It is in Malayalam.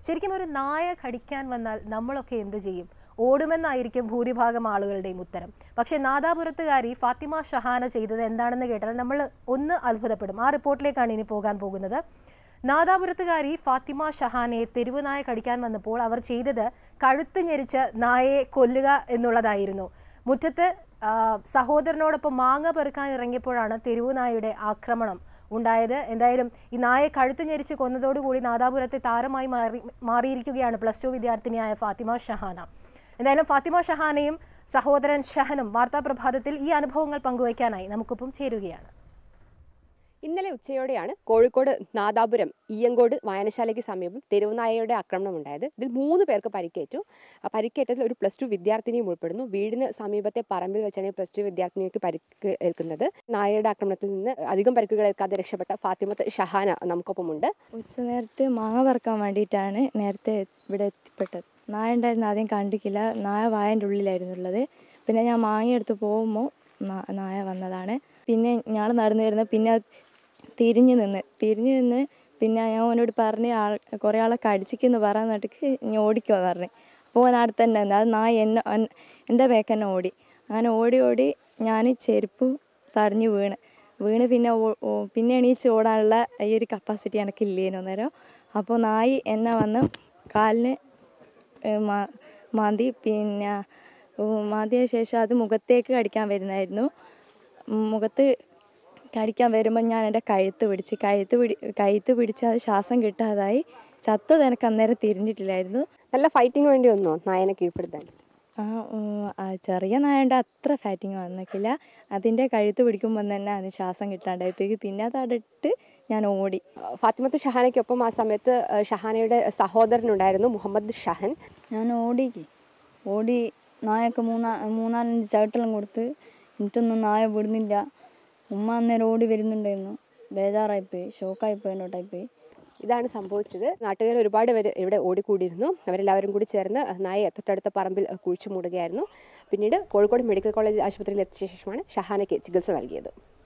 ശരിക്കും ഒരു നായ കടിക്കാൻ വന്നാൽ നമ്മളൊക്കെ എന്ത് ചെയ്യും ഓടുമെന്നായിരിക്കും ഭൂരിഭാഗം ആളുകളുടെയും ഉത്തരം പക്ഷേ നാദാപുരത്തുകാരി ഫാത്തിമ ഷഹാന ചെയ്തത് എന്താണെന്ന് കേട്ടാൽ നമ്മൾ ഒന്ന് അത്ഭുതപ്പെടും ആ റിപ്പോർട്ടിലേക്കാണ് ഇനി പോകാൻ പോകുന്നത് നാദാപുരത്തുകാരി ഫാത്തിമ ഷഹാനെ തെരുവ് നായ കടിക്കാൻ വന്നപ്പോൾ അവർ ചെയ്തത് കഴുത്ത് ഞെരിച്ച് നായയെ കൊല്ലുക എന്നുള്ളതായിരുന്നു മുറ്റത്ത് ആ, സഹോദരനോടൊപ്പം മാങ്ങ പെറുക്കാൻ ഇറങ്ങിയപ്പോഴാണ് തെരുവ് നായയുടെ ആക്രമണം ഉണ്ടായത് എന്തായാലും ഈ നായെ കഴുത്ത് ഞെരിച്ച് കൊന്നതോടുകൂടി നാദാപുരത്തെ താരമായി മാറി മാറിയിരിക്കുകയാണ് പ്ലസ് ടു വിദ്യാർത്ഥിനിയായ ഫാത്തിമ ഷഹാന എന്തായാലും ഫാത്തിമ ഷഹാനയും സഹോദരൻ ഷഹനും വാർത്താപ്രഭാതത്തിൽ ഈ അനുഭവങ്ങൾ പങ്കുവയ്ക്കാനായി നമുക്കൊപ്പം ചേരുകയാണ് ഇന്നലെ ഉച്ചയോടെയാണ് കോഴിക്കോട് നാദാപുരം ഈയങ്കോട് വായനശാലയ്ക്ക് സമീപം തെരുവുനായയുടെ ആക്രമണം ഉണ്ടായത് ഇതിൽ മൂന്ന് പേർക്ക് പരിക്കേറ്റു ആ പരിക്കേറ്റതിൽ ഒരു പ്ലസ് ടു വിദ്യാർത്ഥിനിയും ഉൾപ്പെടുന്നു വീടിന് സമീപത്തെ പറമ്പിൽ വെച്ചാണ് ഈ പ്ലസ് ടു വിദ്യാർത്ഥിനിക്ക് പരിക്ക് ഏൽക്കുന്നത് നായയുടെ ആക്രമണത്തിൽ നിന്ന് അധികം പരിക്കുകൾ ഏൽക്കാതെ രക്ഷപ്പെട്ട ഫാത്തിമത്ത് ഷഹാന നമുക്കൊപ്പമുണ്ട് ഉച്ച നേരത്ത് മാങ്ങ പറക്കാൻ വേണ്ടിയിട്ടാണ് നേരത്തെ ഇവിടെ എത്തിപ്പെട്ടത് നായ ഉണ്ടായിരുന്നു ആദ്യം കണ്ടിക്കില്ല നായ വായൻ്റെ ഉള്ളിലായിരുന്നു ഉള്ളത് പിന്നെ ഞാൻ മാങ്ങ എടുത്ത് പോകുമ്പോൾ നായ വന്നതാണ് പിന്നെ ഞങ്ങൾ നടന്നു വരുന്നത് പിന്നെ അത് തിരിഞ്ഞു നിന്ന് തിരിഞ്ഞു നിന്ന് പിന്നെ ഞാൻ അവനോട് പറഞ്ഞ് ആൾ കുറേ ആളെ കടിച്ചിക്കെന്ന് പറയാൻ നട്ടിക്ക് ഞാൻ ഓടിക്കുമെന്ന് പറഞ്ഞു അപ്പോൾ അവൻ അടുത്ത് തന്നെ നിന്ന് അത് നായ എന്നെ എൻ- എൻ്റെ ബാക്ക് തന്നെ ഓടി അങ്ങനെ ഓടി ഓടി ഞാൻ ചെരുപ്പ് തടഞ്ഞു വീണ് വീണ് പിന്നെ ഓ- ഓ- പിന്നെ എണീച്ച് ഓടാനുള്ള ഈ ഒരു കപ്പാസിറ്റി എനിക്കില്ലേനു അന്നേരം അപ്പോൾ നായി എന്നെ വന്ന് കാലിന് ഏ, മാ- മാന്തി പിന്നെ ഉം, മാന്തിയ ശേഷം അത് മുഖത്തേക്ക് കടിക്കാൻ വരുന്നായിരുന്നു ഉം, മുഖത്ത് കടിക്കാൻ വരുമ്പോൾ ഞാൻ എൻ്റെ കഴുത്ത് പിടിച്ച് കഴുത്ത് പിടി കഴുത്ത് പിടിച്ച് അത് ശ്വാസം കിട്ടാതായി ചത്തത് എനിക്ക് അന്നേരം തിരിഞ്ഞിട്ടില്ലായിരുന്നു നല്ല ഫൈറ്റിംഗ് വേണ്ടി വന്നോ നായനെ കീഴ്പ്പെടുത്താൻ ആ ഉം, ആ ചെറിയ നായൻ്റെ അത്ര ഫാറ്റിങ് വന്നിട്ടില്ല അതിൻ്റെ കഴുത്ത് പിടിക്കുമ്പോൾ തന്നെ അതിന് ശ്വാസം കിട്ടാണ്ടായപ്പോഴേക്ക് പിന്നെ അത് അടിട്ട് ഞാൻ ഓടി ഫാത്തിമത്ത് ഷഹാനയ്ക്കൊപ്പം ആ സമയത്ത് ആ, ഷഹാനയുടെ സഹോദരനുണ്ടായിരുന്നു മുഹമ്മദ് ഷഹൻ ഞാൻ ഓടി ഓടി നായൊക്കെ മൂന്നാ മൂന്നാലഞ്ച് ചവിട്ടെല്ലാം കൊടുത്ത് എന്നിട്ടൊന്നും നായ വിടുന്നില്ല ഉമ്മ അന്നേരം ഓടി വരുന്നുണ്ടായിരുന്നു ബേജാറായിപ്പോയി ഷോക്കായിപ്പോയി എന്നോട്ടായിപ്പോയി ഇതാണ് സംഭവിച്ചത് നാട്ടുകാർ ഒരുപാട് പേര് ഇവിടെ ഓടിക്കൂടിയിരുന്നു അവരെല്ലാവരും കൂടി ചേർന്ന് നായയെ തൊട്ടടുത്ത പറമ്പിൽ കുഴിച്ചു മൂടുകയായിരുന്നു പിന്നീട് കോഴിക്കോട് മെഡിക്കൽ കോളേജ് ആശുപത്രിയിൽ എത്തിയ ശേഷമാണ് ഷഹാനയ്ക്ക് ചികിത്സ നൽകിയത്